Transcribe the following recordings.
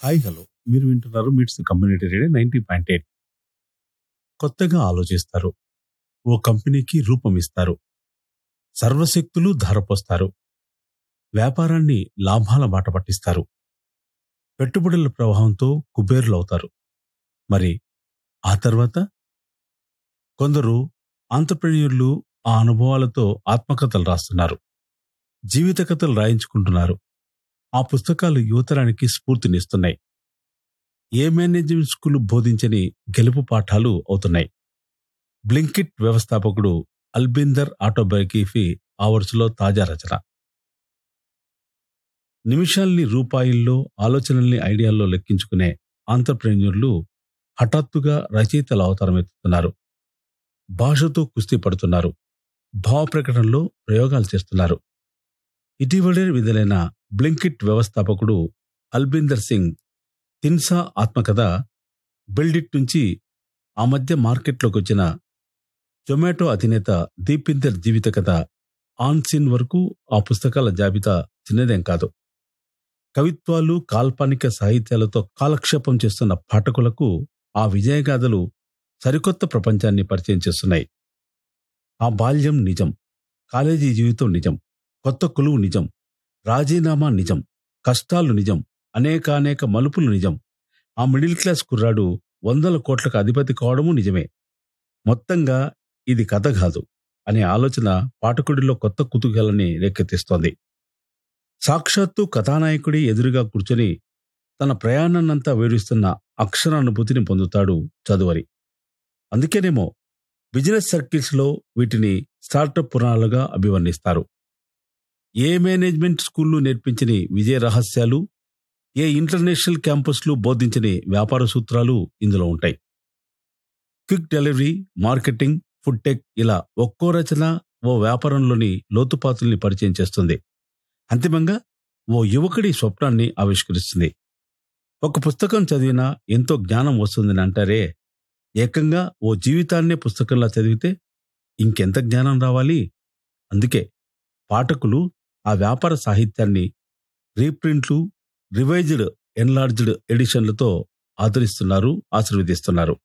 hi hello మీరు వింటున్నారు MITS community radio ninety point eight కొత్తగా ఆలోచిస్తారు ఓ కంపెనీకి రూపం ఇస్తారు సర్వశక్తులు ధారపోస్తారు వ్యాపారాన్ని లాభాల బాట పట్టిస్తారు పెట్టుబడుల ప్రవాహంతో కుబేరులు అవుతారు మరి ఆ తర్వాత కొందరు ఆంటర్ప్రెన్యూర్లు ఆ అనుభవాలతో ఆత్మకథలు రాస్తున్నారు జీవిత కథలు రాయించుకుంటున్నారు ఆ పుస్తకాలు యువతరానికి స్ఫూర్తినిస్తున్నాయి ఏ మేనేజ్మెంట్ స్కూల్ బోధించని గెలుపు పాఠాలు అవుతున్నాయి బ్లింకిట్ వ్యవస్థాపకుడు అల్బిందర్ ఆటోబయోగ్రఫీ ఆ వరుసలో తాజా రచన నిమిషాల్ని రూపాయల్లో ఆలోచనల్ని ఐడియాల్లో లెక్కించుకునే ఆంటర్ప్రెన్యూర్లు హఠాత్తుగా రచయితల అవతారమెత్తుతున్నారు భాషతో కుస్తీ పడుతున్నారు భావ ప్రకటనలో ప్రయోగాలు చేస్తున్నారు ఇటీవలే విడుదలైన బ్లింకిట్ వ్యవస్థాపకుడు అల్బిందర్ సింగ్ తిన్సా ఆత్మకథ బిల్డిట్ నుంచి ఆ మధ్య మార్కెట్లోకి వచ్చిన జొమాటో అధినేత దీపిందర్ జీవిత కథ ఆన్ సీన్ వరకు ఆ పుస్తకాల జాబితా చిన్నదేం కాదు కవిత్వాలు కాల్పనిక సాహిత్యాలతో కాలక్షేపం చేస్తున్న పాఠకులకు ఆ విజయగాథలు సరికొత్త ప్రపంచాన్ని పరిచయం చేస్తున్నాయి ఆ బాల్యం నిజం కాలేజీ జీవితం నిజం కొత్త కొలువు నిజం రాజీనామా నిజం కష్టాలు నిజం అనేకానేక మలుపులు నిజం ఆ మిడిల్ క్లాస్ కుర్రాడు వందల కోట్లకు అధిపతి కావడము నిజమే మొత్తంగా ఇది కథ కాదు అనే ఆలోచన పాఠకుడిలో కొత్త కుతూహలాన్ని రేకెత్తిస్తోంది సాక్షాత్తు కథానాయకుడి ఎదురుగా కూర్చొని తన ప్రయాణాన్నంతా వేడిస్తున్న అక్షరానుభూతిని పొందుతాడు చదువరి అందుకేనేమో బిజినెస్ సర్కిల్స్లో వీటిని స్టార్టప్ పురాణాలుగా అభివర్ణిస్తారు ఏ మేనేజ్మెంట్ స్కూళ్ళు నేర్పించని విజయ రహస్యాలు ఏ ఇంటర్నేషనల్ క్యాంపస్లు బోధించని వ్యాపార సూత్రాలు ఇందులో ఉంటాయి quick delivery marketing food tech ఇలా ఒక్కో రచన ఓ వ్యాపారంలోని లోతుపాతుల్ని పరిచయం చేస్తుంది అంతిమంగా ఓ యువకుడి స్వప్నాన్ని ఆవిష్కరిస్తుంది ఒక పుస్తకం చదివినా ఎంతో జ్ఞానం వస్తుందని అంటారే ఏకంగా ఓ జీవితాన్నే పుస్తకంలా చదివితే ఇంకెంత జ్ఞానం రావాలి అందుకే పాఠకులు ఆ వ్యాపార సాహిత్యాన్ని రీప్రింట్లు రివైజ్డ్ ఎన్లార్జ్డ్ ఎడిషన్లతో ఆదరిస్తున్నారు ఆశీర్వదిస్తున్నారు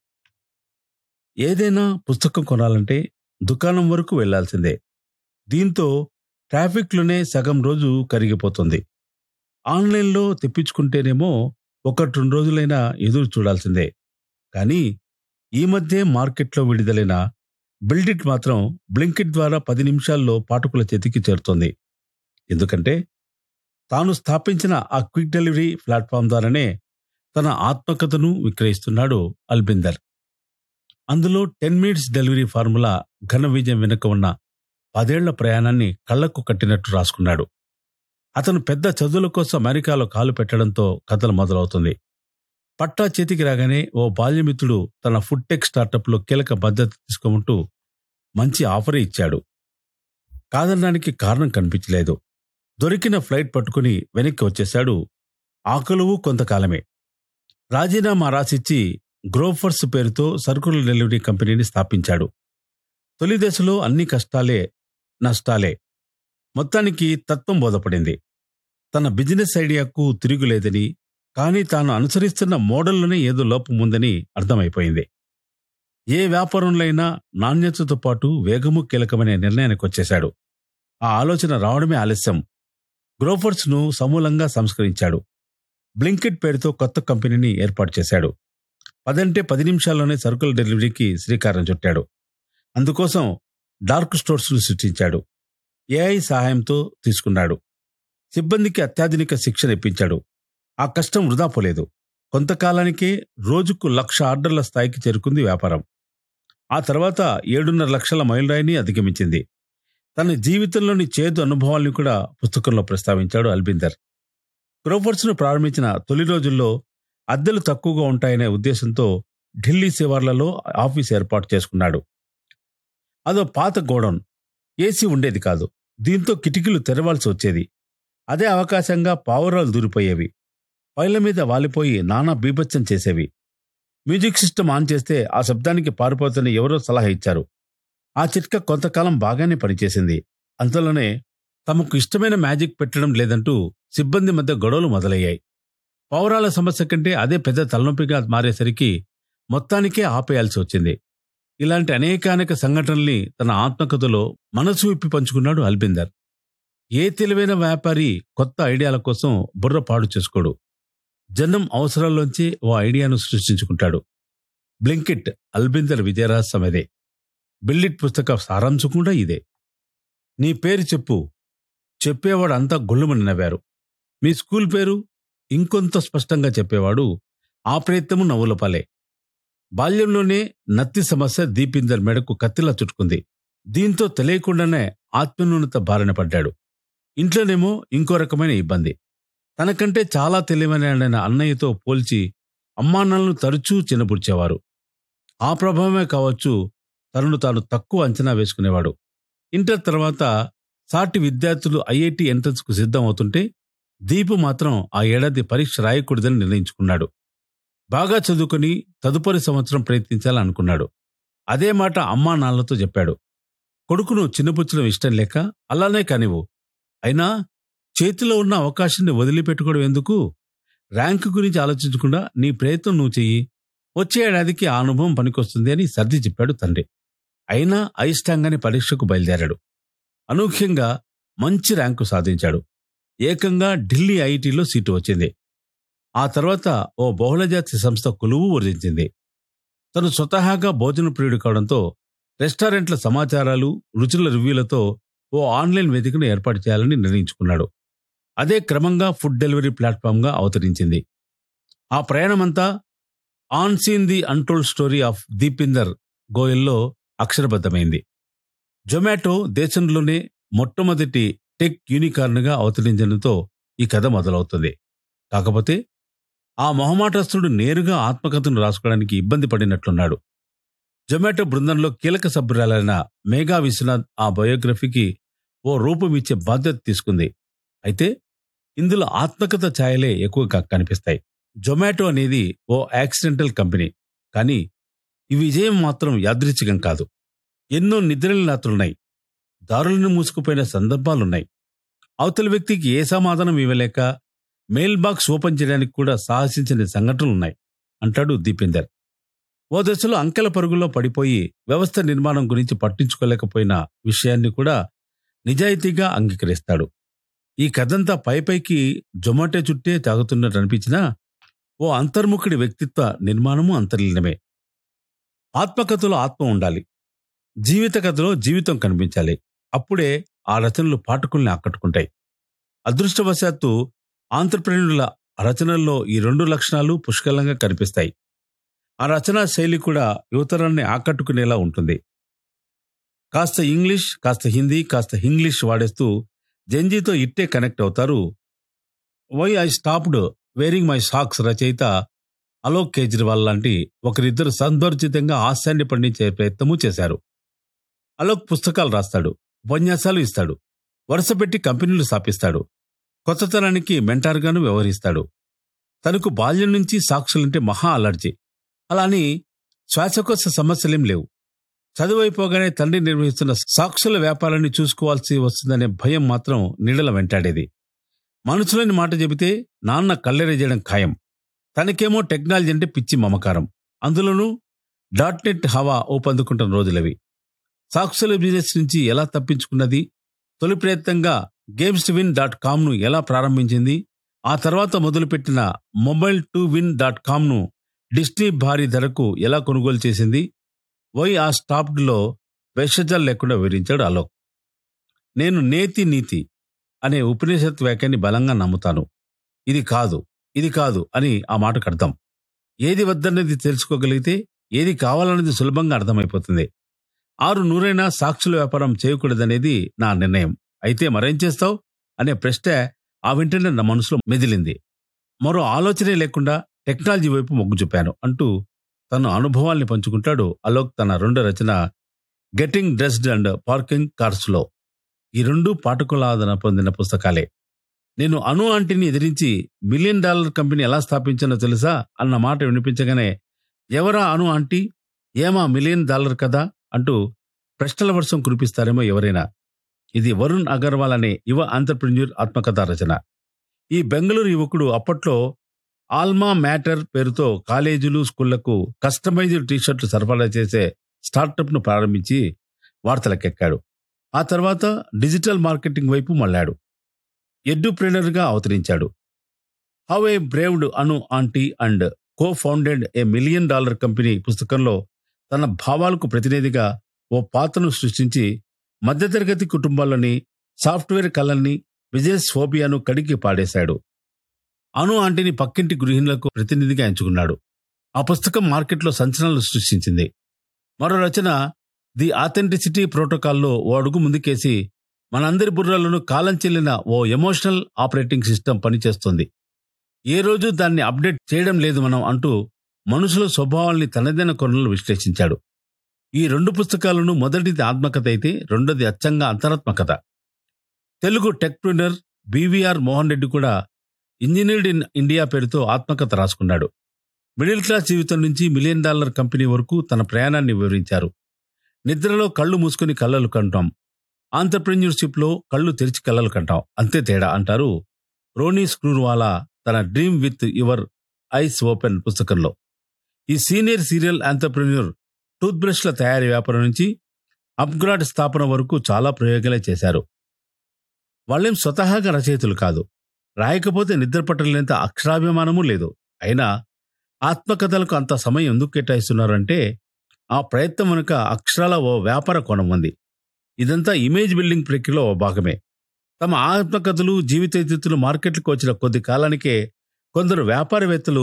ఏదైనా పుస్తకం కొనాలంటే దుకాణం వరకు వెళ్లాల్సిందే దీంతో ట్రాఫిక్లోనే సగం రోజు కరిగిపోతుంది ఆన్లైన్లో తెప్పించుకుంటేనేమో ఒకటి రెండు రోజులైనా ఎదురు చూడాల్సిందే కానీ ఈ మధ్య మార్కెట్లో విడుదలైన బిల్డిట్ మాత్రం బ్లింకిట్ ద్వారా పది నిమిషాల్లో పాఠకుల చేతికి చేరుతోంది ఎందుకంటే తాను స్థాపించిన ఆ క్విక్ డెలివరీ ప్లాట్ఫామ్ ద్వారానే తన ఆత్మకథను విక్రయిస్తున్నాడు అల్బిందర్ అందులో టెన్ మినిట్స్ డెలివరీ ఫార్ములా ఘన విజయం వెనుక ఉన్న పదేళ్ల ప్రయాణాన్ని కళ్లకు కట్టినట్టు రాసుకున్నాడు అతను పెద్ద చదువుల కోసం అమెరికాలో కాలు పెట్టడంతో కథలు మొదలవుతుంది పట్టా చేతికి రాగానే ఓ బాల్యమిత్రుడు తన ఫుడ్ టెక్ స్టార్టప్లో కీలక భద్రత తీసుకోమంటూ మంచి ఆఫర్ ఇచ్చాడు కాదనడానికి కారణం కనిపించలేదు దొరికిన ఫ్లైట్ పట్టుకుని వెనక్కి వచ్చేశాడు ఆకలువు కొంతకాలమే రాజీనామా రాసిచ్చి గ్రోఫర్స్ పేరుతో సరుకుల డెలివరీ కంపెనీని స్థాపించాడు తొలి దశలో అన్ని కష్టాలే నష్టాలే మొత్తానికి తత్వం బోధపడింది తన బిజినెస్ ఐడియాకు తిరుగులేదని కానీ తాను అనుసరిస్తున్న మోడల్లోనే ఏదో లోపం ఉందని అర్థమైపోయింది ఏ వ్యాపారంలో అయినా నాణ్యతతో పాటు వేగము కీలకమనే నిర్ణయానికి వచ్చేశాడు ఆ ఆలోచన రావడమే ఆలస్యం గ్రోఫర్స్ ను సమూలంగా సంస్కరించాడు బ్లింకెట్ పేరుతో కొత్త కంపెనీని ఏర్పాటు చేశాడు పదంటే పది నిమిషాల్లోనే సరుకుల డెలివరీకి శ్రీకారం చుట్టాడు అందుకోసం డార్క్ స్టోర్స్ ను సృష్టించాడు ఏఐ సహాయంతో తీసుకున్నాడు సిబ్బందికి అత్యాధునిక శిక్షణ ఇప్పించాడు ఆ కష్టం వృధా పోలేదు కొంతకాలానికే రోజుకు లక్ష ఆర్డర్ల స్థాయికి చేరుకుంది వ్యాపారం ఆ తర్వాత ఏడున్నర లక్షల మైలురాయిని అధిగమించింది తన జీవితంలోని చేదు అనుభవాల్ని కూడా పుస్తకంలో ప్రస్తావించాడు అల్బిందర్ గ్రోఫర్స్ ను ప్రారంభించిన తొలి రోజుల్లో అద్దెలు తక్కువగా ఉంటాయనే ఉద్దేశంతో ఢిల్లీ శివార్లలో ఆఫీస్ ఏర్పాటు చేసుకున్నాడు అదో పాత గోడౌన్ ఏసీ ఉండేది కాదు దీంతో కిటికీలు తెరవాల్సి వచ్చేది అదే అవకాశంగా పావురాలు దూరిపోయేవి పైల మీద వాలిపోయి నానా బీభత్సం చేసేవి మ్యూజిక్ సిస్టమ్ ఆన్ చేస్తే ఆ శబ్దానికి పారిపోతున్న ఎవరో సలహా ఇచ్చారు ఆ చిట్కా కొంతకాలం బాగానే పనిచేసింది అంతలోనే తమకు ఇష్టమైన మ్యాజిక్ పెట్టడం లేదంటూ సిబ్బంది మధ్య గొడవలు మొదలయ్యాయి పౌరాల సమస్య కంటే అదే పెద్ద తలనొప్పిగా మారేసరికి మొత్తానికే ఆపేయాల్సి వచ్చింది ఇలాంటి అనేకానేక సంఘటనల్ని తన ఆత్మకథలో మనసు విప్పి పంచుకున్నాడు అల్బిందర్ ఏ తెలివైన వ్యాపారి కొత్త ఐడియాల కోసం బుర్ర పాడు చేసుకోడు జనం అవసరాల్లోంచి ఓ ఐడియాను సృష్టించుకుంటాడు బ్లింకిట్ అల్బిందర్ విజయరహస్యం ఇదే బిల్లిట్ పుస్తక సారాంశం కూడా ఇదే నీ పేరు చెప్పు చెప్పేవాడు అంతా గొల్లుమని నవ్వారు మీ స్కూల్ పేరు ఇంకొంత స్పష్టంగా చెప్పేవాడు ఆ ప్రయత్నము నవ్వులపాలే బాల్యంలోనే నత్తి సమస్య దీపిందర్ మెడకు కత్తిలా చుట్టుకుంది దీంతో తెలియకుండానే ఆత్మన్యూనత బారిన పడ్డాడు ఇంట్లోనేమో ఇంకో రకమైన ఇబ్బంది తనకంటే చాలా తెలివైన అన్నయ్యతో పోల్చి అమ్మానాన్నలను తరచూ చిన్నపుడ్చేవారు ఆ ప్రభావమే కావచ్చు తనను తాను తక్కువ అంచనా వేసుకునేవాడు ఇంటర్ తర్వాత సాటి విద్యార్థులు ఐఐటి ఎంట్రన్స్ కు సిద్ధం అవుతుంటే దీపు మాత్రం ఆ ఏడాది పరీక్ష రాయకూడదని నిర్ణయించుకున్నాడు బాగా చదువుకొని తదుపరి సంవత్సరం ప్రయత్నించాలని అనుకున్నాడు అదే మాట అమ్మా నాన్నలతో చెప్పాడు కొడుకును చిన్నపుచ్చడం ఇష్టం లేక అలానే కానివ్వు అయినా చేతిలో ఉన్న అవకాశాన్ని వదిలిపెట్టుకోవడం ఎందుకు ర్యాంకు గురించి ఆలోచించకుండా నీ ప్రయత్నం నువ్వు చెయ్యి వచ్చే ఏడాదికి ఆ అనుభవం పనికొస్తుంది అని సర్ది చెప్పాడు తండ్రి అయినా అయిష్టంగానే పరీక్షకు బయలుదేరాడు అనూహ్యంగా మంచి ర్యాంకు సాధించాడు ఏకంగా ఢిల్లీ ఐఐటిలో సీటు వచ్చింది ఆ తర్వాత ఓ బహుళజాతి సంస్థ కొలువు వర్జించింది తను స్వతహాగా భోజన ప్రియుడు కావడంతో రెస్టారెంట్ల సమాచారాలు రుచుల రివ్యూలతో ఓ ఆన్లైన్ వేదికను ఏర్పాటు చేయాలని నిర్ణయించుకున్నాడు అదే క్రమంగా ఫుడ్ డెలివరీ ప్లాట్ఫామ్గా అవతరించింది ఆ ప్రయాణమంతా unseen the untold story of Deepinder గోయల్లో అక్షరబద్ధమైంది జొమాటో దేశంలోనే మొట్టమొదటి టెక్ యూనికార్న్గా అవతరించడంతో ఈ కథ మొదలవుతుంది కాకపోతే ఆ మొహమాటస్తుడు నేరుగా ఆత్మకథను రాసుకోవడానికి ఇబ్బంది పడినట్లున్నాడు జొమాటో బృందంలో కీలక సభ్యురాలైన మేఘా విశ్వనాథ్ ఆ బయోగ్రఫీకి ఓ రూపం ఇచ్చే బాధ్యత తీసుకుంది అయితే ఇందులో ఆత్మకథ ఛాయలే ఎక్కువగా కనిపిస్తాయి జొమాటో అనేది ఓ యాక్సిడెంటల్ కంపెనీ కానీ ఈ విజయం మాత్రం యాదృచ్ఛికం కాదు ఎన్నో నిద్రల రాత్రులున్నాయి దారులను మూసుకుపోయిన సందర్భాలున్నాయి అవతల వ్యక్తికి ఏ సమాధానం ఇవ్వలేక మెయిల్ బాక్స్ ఓపెన్ చేయడానికి కూడా సాహసించని సంఘటనలున్నాయి అంటాడు దీపేందర్ ఓ దశలో అంకెల పరుగుల్లో పడిపోయి వ్యవస్థ నిర్మాణం గురించి పట్టించుకోలేకపోయిన విషయాన్ని కూడా నిజాయితీగా అంగీకరిస్తాడు ఈ కథంతా పైపైకి జొమాటో చుట్టే తాగుతున్నట్టు అనిపించినా ఓ అంతర్ముఖుడి వ్యక్తిత్వ నిర్మాణము అంతర్లీనమే ఆత్మకథలో ఆత్మ ఉండాలి జీవిత కథలో జీవితం కనిపించాలి అప్పుడే ఆ రచనలు పాఠకుల్ని ఆకట్టుకుంటాయి అదృష్టవశాత్తు ఆంధ్రప్రేణుల రచనల్లో ఈ రెండు లక్షణాలు పుష్కలంగా కనిపిస్తాయి ఆ రచనా శైలి కూడా యువతరాన్ని ఆకట్టుకునేలా ఉంటుంది కాస్త ఇంగ్లీష్ కాస్త హిందీ కాస్త ఇంగ్లీష్ వాడేస్తూ జంజీతో ఇట్టే కనెక్ట్ అవుతారు why I stopped wearing my socks రచయిత అలోక్ కేజ్రీవాల్ లాంటి ఒకరిద్దరు సందర్జితంగా హాస్యాన్ని పండించే ప్రయత్నము చేశారు అలోక్ పుస్తకాలు రాస్తాడు ఉపన్యాసాలు ఇస్తాడు వరుస పెట్టి కంపెనీలు స్థాపిస్తాడు కొత్తతనానికి మెంటార్గాను వ్యవహరిస్తాడు తనకు బాల్యం నుంచి సాక్షులంటే మహా అలర్జీ అలాని శ్వాసకోశ సమస్యలేం లేవు చదువైపోగానే తండ్రి నిర్వహిస్తున్న సాక్షుల వ్యాపారాన్ని చూసుకోవాల్సి వస్తుందనే భయం మాత్రం నీడల వెంటాడేది మనసులోని మాట చెబితే నాన్న కళ్ళెరేయడం ఖాయం తనకేమో టెక్నాలజీ అంటే పిచ్చి మమకారం అందులోనూ డాట్ నెట్ హవా ఊపందుకుంటున్న రోజులవి సాక్షుల బిజినెస్ నుంచి ఎలా తప్పించుకున్నది తొలి ప్రయత్నంగా గేమ్స్ విన్ డాట్ కామ్ను ఎలా ప్రారంభించింది ఆ తర్వాత మొదలుపెట్టిన మొబైల్ టు విన్ డాట్ కామ్ను డిస్నీ భారీ ధరకు ఎలా కొనుగోలు చేసింది వై ఆ స్టాప్డ్లో వెషజాలు లేకుండా వివరించాడు అలోక్ నేను నేతి నీతి అనే ఉపనిషత్ వ్యాఖ్యాన్ని బలంగా నమ్ముతాను ఇది కాదు ఇది కాదు అని ఆ మాటకు అర్థం ఏది వద్దన్నది తెలుసుకోగలిగితే ఏది కావాలన్నది సులభంగా అర్థమైపోతుంది ఆరు నూరైనా సాక్షుల వ్యాపారం చేయకూడదనేది నా నిర్ణయం అయితే మరేం చేస్తావు అనే ప్రశ్న ఆ వెంటనే నా మనసులో మెదిలింది మరో ఆలోచనే లేకుండా టెక్నాలజీ వైపు మొగ్గు చూపాను అంటూ తన అనుభవాల్ని పంచుకుంటాడు అలోక్ తన రెండో రచన గెటింగ్ డ్రెస్డ్ అండ్ పార్కింగ్ కార్స్లో ఈ రెండు పాఠకుల ఆదరణ పొందిన పుస్తకాలే నేను అను ఆంటీని ఎదిరించి మిలియన్ డాలర్ కంపెనీ ఎలా స్థాపించానో తెలుసా అన్న మాట వినిపించగానే ఎవరా అను ఆంటీ ఏమా మిలియన్ డాలర్ కదా అంటూ ప్రశ్నల వర్షం కురిపిస్తారేమో ఎవరైనా ఇది వరుణ్ అగర్వాల్ అనే యువ ఆంటర్ప్రెన్యూర్ ఆత్మకథా రచన ఈ బెంగళూరు యువకుడు అప్పట్లో ఆల్మా మ్యాటర్ పేరుతో కాలేజీలు స్కూళ్లకు కస్టమైజ్డ్ టీషర్ట్లు సరఫరా చేసే స్టార్టప్ ను ప్రారంభించి వార్తలకెక్కాడు ఆ తర్వాత డిజిటల్ మార్కెటింగ్ వైపు మళ్ళాడు ఎడ్యుప్రెనర్ గా అవతరించాడు how I braved Anu aunty and co founded a million dollar company పుస్తకంలో తన భావాలకు ప్రతినిధిగా ఓ పాత్రను సృష్టించి మధ్యతరగతి కుటుంబాలని సాఫ్ట్వేర్ కళల్ని బిజినెస్ ఫోబియాను కడిగి పాడేశాడు అను ఆంటీని పక్కింటి గృహిణులకు ప్రతినిధిగా ఎంచుకున్నాడు ఆ పుస్తకం మార్కెట్లో సంచలనాలు సృష్టించింది మరో రచన ది ఆథెంటిసిటీ ప్రోటోకాల్లో ఓ అడుగు ముందుకేసి మనందరి బుర్రలను కాలం చెల్లిన ఓ ఎమోషనల్ ఆపరేటింగ్ సిస్టమ్ పనిచేస్తుంది ఏ రోజు దాన్ని అప్డేట్ చేయడం లేదు మనం అంటూ మనుషుల స్వభావాల్ని తనదైన కొనలు విశ్లేషించాడు ఈ రెండు పుస్తకాలను మొదటిది ఆత్మకథ అయితే రెండోది అచ్చంగా అంతరాత్మకథ తెలుగు టెక్ప్రినర్ బీవీఆర్ మోహన్ రెడ్డి కూడా ఇంజనీర్డ్ ఇన్ ఇండియా పేరుతో ఆత్మకథ రాసుకున్నాడు మిడిల్ క్లాస్ జీవితం నుంచి మిలియన్ డాలర్ కంపెనీ వరకు తన ప్రయాణాన్ని వివరించారు నిద్రలో కళ్ళు మూసుకుని కళ్ళలు కంటాం ఆంటర్ప్రెన్యూర్షిప్ లో కళ్ళు తెరిచి కళ్ళలు కంటాం అంతే తేడా అంటారు రోనీ స్క్రూర్వాలా తన dream with your eyes open పుస్తకంలో ఈ సీనియర్ సీరియల్ ఆంటర్ప్రెన్యూర్ టూత్ బ్రష్ల తయారీ వ్యాపారం నుంచి అప్గ్రాడ్ స్థాపన వరకు చాలా ప్రయోగాలే చేశారు వాళ్ళేం స్వతహాగా రచయితలు కాదు రాయకపోతే నిద్ర పట్టలేనంత అక్షరాభిమానమూ లేదు అయినా ఆత్మకథలకు అంత సమయం ఎందుకు కేటాయిస్తున్నారంటే ఆ ప్రయత్నం వెనుక అక్షరాల ఓ వ్యాపార కోణం ఉంది ఇదంతా ఇమేజ్ బిల్డింగ్ ప్రక్రియలో ఓ భాగమే తమ ఆత్మకథలు జీవితేతులు మార్కెట్లకు వచ్చిన కొద్ది కాలానికే కొందరు వ్యాపారవేత్తలు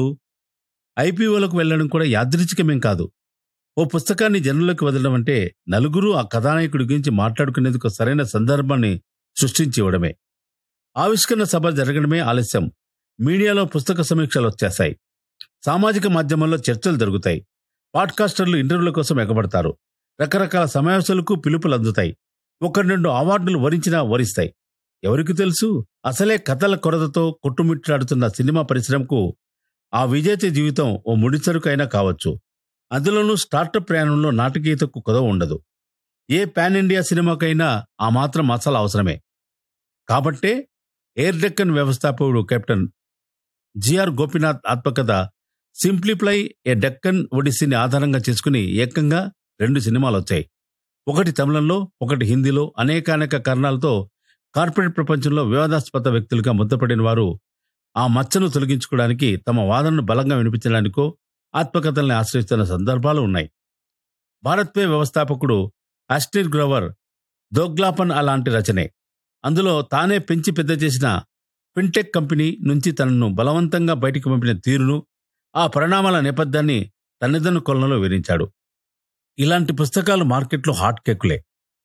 ఐపీఓలకు వెళ్ళడం కూడా యాదృచ్ఛికమేం కాదు ఓ పుస్తకాన్ని జనులకు వదలడం అంటే నలుగురు ఆ కథానాయకుడి గురించి మాట్లాడుకునేందుకు సరైన సందర్భాన్ని సృష్టించి ఇవ్వడమే ఆవిష్కరణ సభ జరగడమే ఆలస్యం మీడియాలో పుస్తక సమీక్షలు వచ్చేస్తాయి సామాజిక మాధ్యమాల్లో చర్చలు జరుగుతాయి పాడ్కాస్టర్లు ఇంటర్వ్యూల కోసం ఎగబడతారు రకరకాల సమావేశాలకు పిలుపులు అందుతాయి ఒకటి రెండు అవార్డులు వరించినా వరిస్తాయి ఎవరికి తెలుసు అసలే కథల కొరతతో కొట్టుమిట్టాడుతున్న సినిమా పరిశ్రమకు ఆ విజేత జీవితం ఓ ముడిసరుకైనా కావచ్చు అందులోనూ స్టార్టప్ ప్రయాణంలో నాటకీయతకు కొదవ ఉండదు ఏ పాన్ ఇండియా సినిమాకైనా ఆ మాత్రం మసాలా అవసరమే కాబట్టే ఎయిర్ డెక్కన్ వ్యవస్థాపకుడు కెప్టెన్ జిఆర్ గోపీనాథ్ ఆత్మకథ సింప్లిప్లై ఏ డెక్కన్ ఒడిస్సీని ఆధారంగా చేసుకుని ఏకంగా రెండు సినిమాలు వచ్చాయి ఒకటి తమిళంలో ఒకటి హిందీలో అనేకానేక కారణాలతో కార్పొరేట్ ప్రపంచంలో వివాదాస్పద వ్యక్తులుగా ముద్దపడిన వారు ఆ మచ్చను తొలగించుకోవడానికి తమ వాదనను బలంగా వినిపించడానికో ఆత్మకథల్ని ఆశ్రయిస్తున్న సందర్భాలు ఉన్నాయి భారత్ పే వ్యవస్థాపకుడు అస్టిర్ గ్రోవర్ దోగ్లాపన్ అలాంటి రచనే అందులో తానే పెంచి పెద్ద చేసిన ఫిన్టెక్ కంపెనీ నుంచి తనను బలవంతంగా బయటికి పంపిన తీరును ఆ పరిణామాల నేపథ్యాన్ని తన్నిదను కొలనలో వివరించాడు ఇలాంటి పుస్తకాలు మార్కెట్లో హాట్ కేకులే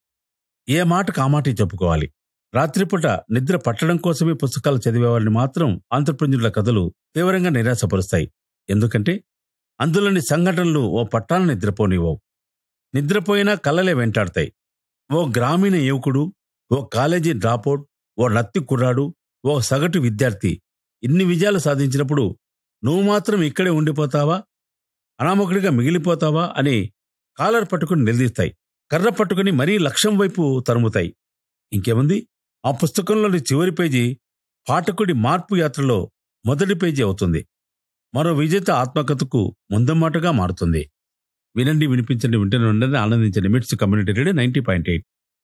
ఏ మాటకు ఆ మాట చెప్పుకోవాలి రాత్రిపూట నిద్ర పట్టడం కోసమే పుస్తకాలు చదివేవారిని మాత్రం ఆంధ్రప్రజ్ఞుల కథలు తీవ్రంగా నిరాశపరుస్తాయి ఎందుకంటే అందులోని సంఘటనలు ఓ పట్టాలను నిద్రపోనివ్వవు నిద్రపోయినా కళ్ళలే వెంటాడతాయి ఓ గ్రామీణ యువకుడు ఓ కాలేజీ డ్రాపౌట్ ఓ నత్తి కుర్రాడు ఓ సగటు విద్యార్థి ఇన్ని విజయాలు సాధించినప్పుడు నువ్వు మాత్రం ఇక్కడే ఉండిపోతావా అనామకుడిగా మిగిలిపోతావా అని కాలర్ పట్టుకుని నిలదీస్తాయి కర్ర పట్టుకుని మరీ లక్ష్యం వైపు తరుముతాయి ఇంకేముంది ఆ పుస్తకంలోని చివరి పేజీ పాఠకుడి మార్పు యాత్రలో మొదటి పేజీ అవుతుంది మరో విజేత ఆత్మకథకు ముందమ్మాటగా మారుతుంది వినండి వినిపించండి వింటూనే ఉండండి ఆనందించండి MITS community radio ninety point eight